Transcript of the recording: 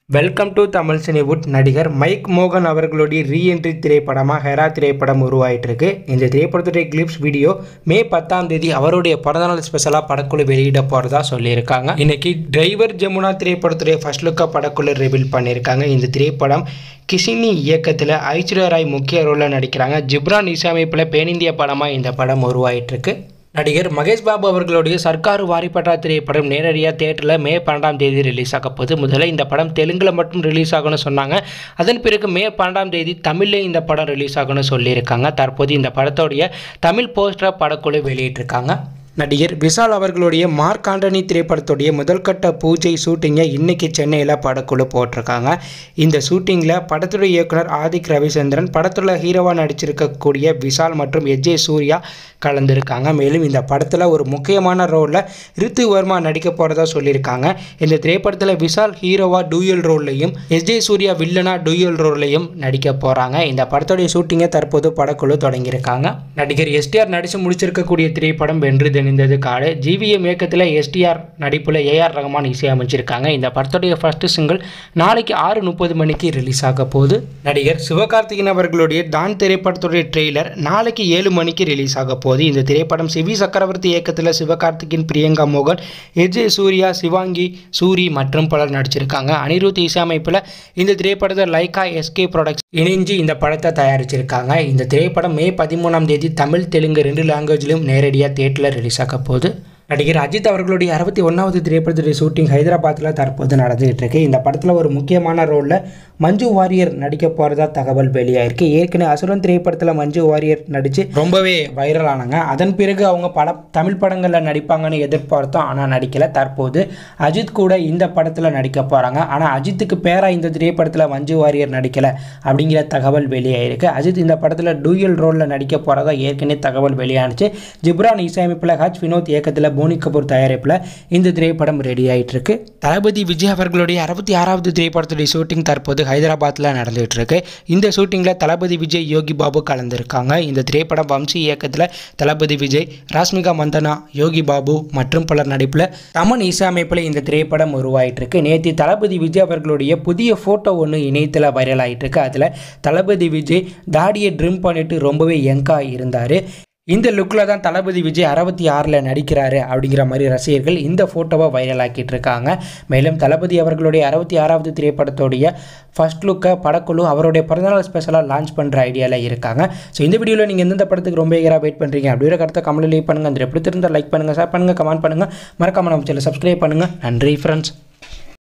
welcome to Tamil cinewood நடிகர் Mike மோகன் அவர்களுடைய ரீஎன்ட்ரி திரைப்படமாக ஹெரா திரைப்படம் உருவாயிட்டு இருக்கு இந்த திரைப்படத்துடைய கிளிப்ஸ் வீடியோ மே பத்தாம் தேதி அவருடைய பிறந்தநாள் ஸ்பெஷலாக படக்குழு வெளியிட போகிறதா சொல்லியிருக்காங்க இன்னைக்கு டிரைவர் ஜமுனா திரைப்படத்துடைய ஃபர்ஸ்ட் லுக்காக படக்குழு ரிவீல் பண்ணியிருக்காங்க இந்த திரைப்படம் கிஷினி இயக்கத்தில் ஐஸ்வர்யா ராய் முக்கிய ரோலில் நடிக்கிறாங்க ஜிப்ரான் இசையமைப்பில் பேனிந்திய படமாக இந்த படம் உருவாயிட்டு இருக்கு நடிகர் மகேஷ் பாபு அவர்களுடைய சர்க்காரு வாரிப்பட்டா திரைப்படம் நேரடியாக தேட்டரில் மே பன்னெண்டாம் தேதி ரிலீஸ் ஆக போகுது முதல்ல இந்த படம் தெலுங்கில் மட்டும் ரிலீஸ் ஆகும்னு சொன்னாங்க அதன் பிறகு மே பன்னெண்டாம் தேதி தமிழ்லேயும் இந்த படம் ரிலீஸ் ஆகும்னு சொல்லியிருக்காங்க தற்போது இந்த படத்தோடைய தமிழ் போஸ்டரை படக்குழு வெளியிட்டிருக்காங்க நடிகர் விஷால் அவர்களுடைய மார்க் ஆண்டனி திரைப்படத்துடைய முதல்கட்ட பூஜை ஷூட்டிங்கை இன்னைக்கு சென்னையில் படக்குழு போட்டிருக்காங்க இந்த ஷூட்டிங்கில் படத்துடைய இயக்குனர் ஆதிக் ரவிச்சந்திரன் படத்தில் ஹீரோவாக நடிச்சிருக்கக்கூடிய விஷால் மற்றும் எஜே சூர்யா கலந்துருக்காங்க மேலும் இந்த படத்தில் ஒரு முக்கியமான ரோலில் ரித்து வர்மா நடிக்க போகிறதா சொல்லியிருக்காங்க இந்த திரைப்படத்தில் விஷால் ஹீரோவா டூயல் ரோல்லையும் எஸ்ஜே சூர்யா வில்லனா டூயல் ரோல்லையும் நடிக்க போகிறாங்க இந்த படத்துடைய ஷூட்டிங்கை தற்போது படக்குழு தொடங்கியிருக்காங்க நடிகர் எஸ்டிஆர் நடித்து முடிச்சிருக்கக்கூடிய திரைப்படம் வென்று தெளிந்தது காடு ஜிவிஎம் இயக்கத்தில் எஸ்டிஆர் நடிப்பில் ஏஆர் ரஹ்மான் இசையமைச்சிருக்காங்க இந்த படத்துடைய ஃபர்ஸ்ட் சிங்கிள் நாளைக்கு ஆறு முப்பது மணிக்கு ரிலீஸ் ஆக போகுது நடிகர் சிவகார்த்திகேயன் அவர்களுடைய டான் திரைப்படத்துடைய ட்ரெய்லர் நாளைக்கு ஏழு மணிக்கு ரிலீஸ் ஆக போகுது இந்த திரைப்படம் சிவி சக்கரவர்த்தி இயக்கத்தில் சிவகார்த்திகேயன் பிரியங்கா மோகன் எஜே சூர்யா சிவாங்கி சூரி மற்றும் பலர் நடிச்சிருக்காங்க அனிருத் இசையமைப்பில் இந்த திரைப்படத்தை லைகா எஸ்கே ப்ராடக்ட்ஸ் இணைஞ்சு இந்த படத்தை தயாரிச்சிருக்காங்க இந்த திரைப்படம் மே பதிமூணாம் தேதி தமிழ் தெலுங்கு ரெண்டு லாங்குவேஜ்லையும் நேரடியாக தேட்டரில் ரிலீஸ் ஆக போகுது நடிகர் அஜித் அவர்களுடைய அறுபத்தி ஒன்றாவது திரைப்படத்துடைய ஷூட்டிங் ஹைதராபாத்தில் தற்போது நடந்துகிட்டு இருக்கு இந்த படத்தில் ஒரு முக்கியமான ரோலில் மஞ்சு வாரியர் நடிக்க போகிறதா தகவல் வெளியாயிருக்கு ஏற்கனவே அசுரன் திரைப்படத்தில் மஞ்சு வாரியர் நடித்து ரொம்பவே வைரல் ஆனாங்க அதன் பிறகு அவங்க பட தமிழ் படங்களில் நடிப்பாங்கன்னு எதிர்பார்த்தோம் ஆனால் நடிக்கலை தற்போது அஜித் கூட இந்த படத்தில் நடிக்க போகிறாங்க ஆனால் அஜித்துக்கு பேராக இந்த திரைப்படத்தில் மஞ்சு வாரியர் நடிக்கலை அப்படிங்கிற தகவல் வெளியாயிருக்கு அஜித் இந்த படத்தில் டூயல் ரோலில் நடிக்க போகிறதா ஏற்கனவே தகவல் வெளியானுச்சு ஜிப்ரான் இசையமைப்பில் ஹஜ் வினோத் இயக்கத்தில் போனி கபூர் தயாரிப்பில் இந்த திரைப்படம் ரெடி ஆகிட்டு இருக்கு தளபதி விஜய் அவர்களுடைய அறுபத்தி ஆறாவது திரைப்படத்துடைய ஷூட்டிங் தற்போது ஹைதராபாத்தில் நடந்துகிட்டு இருக்கு இந்த ஷூட்டிங்கில் தளபதி விஜய் யோகி பாபு கலந்துருக்காங்க இந்த திரைப்படம் வம்சி இயக்கத்தில் தளபதி விஜய் ராஸ்மிகா மந்தனா யோகி பாபு மற்றும் பலர் நடிப்பில் தமன் இசையமைப்பில் இந்த திரைப்படம் உருவாயிட்டு இருக்கு நேற்று தளபதி விஜய் அவர்களுடைய புதிய ஃபோட்டோ ஒன்று இணையத்தில் வைரல் ஆகிட்டு இருக்கு அதில் தளபதி விஜய் தாடியை ட்ரிம் பண்ணிட்டு ரொம்பவே யங்காக இருந்தார் இந்த லுக்கில் தான் தளபதி விஜய் அறுபத்தி ஆறில் நடிக்கிறாரு அப்படிங்கிற மாதிரி ரசிகர்கள் இந்த ஃபோட்டோவை வைரல் ஆக்கிட்டு இருக்காங்க மேலும் தளபதி அவர்களுடைய அறுபத்தி ஆறாவது திரைப்படத்துடைய ஃபர்ஸ்ட் லுக்கை படக்குழு அவருடைய பிறந்தநாள் ஸ்பெஷலாக லான்ச் பண்ணுற ஐடியாவில் இருக்காங்க ஸோ இந்த வீடியோவில் நீங்கள் எந்தெந்த படத்துக்கு ரொம்ப ஈகராக வெயிட் பண்ணுறீங்க அப்படிங்கிற கருத்தை கமெண்ட் லீவ் பண்ணுங்கள் அந்த எப்படி திருந்தால் லைக் பண்ணுங்கள் ஷேர் பண்ணுங்கள் கமெண்ட் பண்ணுங்கள் மறக்காம நம்ம சேனல் சப்ஸ்கிரைப் பண்ணுங்கள் நன்றி ஃப்ரெண்ட்ஸ்